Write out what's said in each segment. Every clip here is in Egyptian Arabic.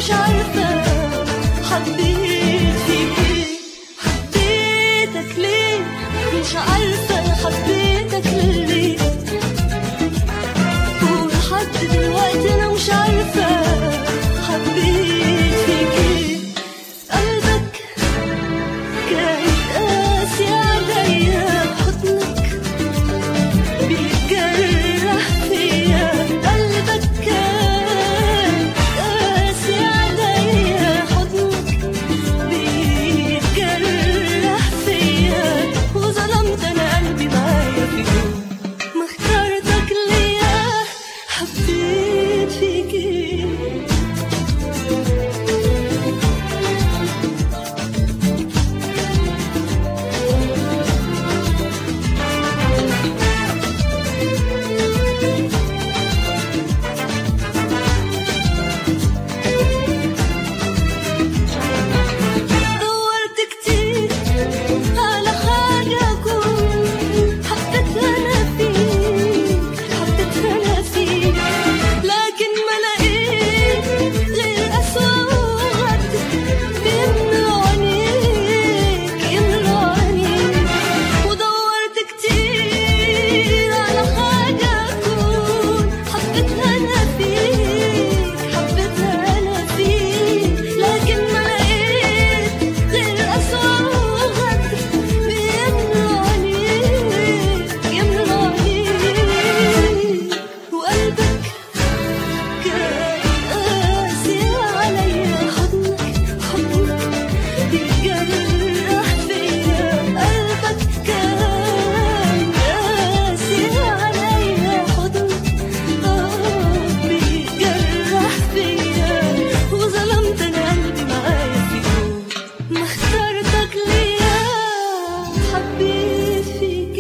مش عارفة حبيت فيك ايه حبيتك ليه مش عارفة حبيتك ليه ولحد دلوقتي انا مش عارفة حبيت فيك ايه قلبك كان قاسي عليا بحضنك بيجرح فيا قلبك كان قاسي عليا حضنك بيجرح فيا وظلمت انا قلبي معايا في يوم ما اخترتك ليا حبيت فيك ايه دورت كتير على حاجة أكون حبيتها أنا فيك حبيتها أنا فيك لكن ما لقيت غير أسوأ وغد بيملوا عينيك يملوا عينيك ودورت كتير على حاجة أكون حبيتها أنا فيك حبيتها أنا فيك لكن ما لقيت غير أسوأ وغد بيملوا عينيك يملوا عينيك وقلبك كان قاسي عليا حضنك حضنك بيجرح فيا قلبك كان قاسي عليا حضنك آه بيجرح فيا وظلمت انا قلبي معايا في يوم ما اخترتك ليا حبيت فيك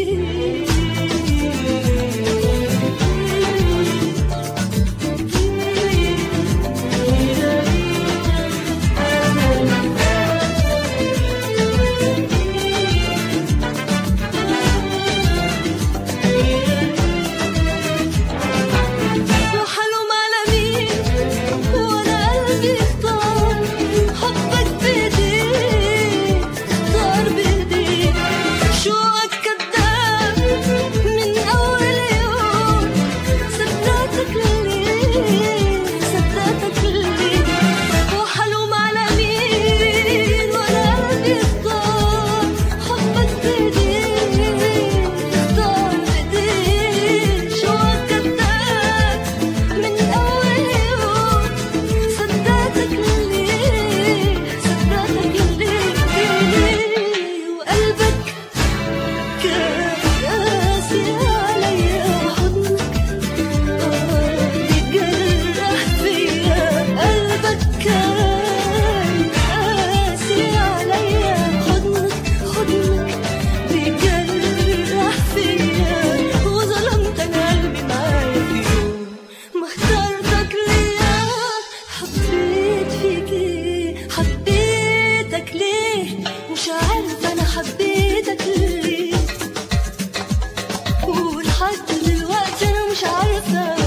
وحلم على مين وانا قلبي اختار حبك بايديك اختار بايديك شوقك كداب من اول يوم صدقتك ليه صدقتك ليه وحلم على مين وانا قلبي اختار حبك بايديك اختار بايديك شوقك كداب من أول يوم صدقتك ليه صدقتك ليه وقلبك كان قاسي عليا حضنك بيجرح فيا قلبك كان قاسي عليا حضنك حضنك بيجرح فيا وظلمت انا قلبي معايا في يوم ما اخترتك ليا حبيت فيك ايه حبيتك ليه مش عارفه انا حبيتك ليه ولحد دلوقتي انا مش عارفه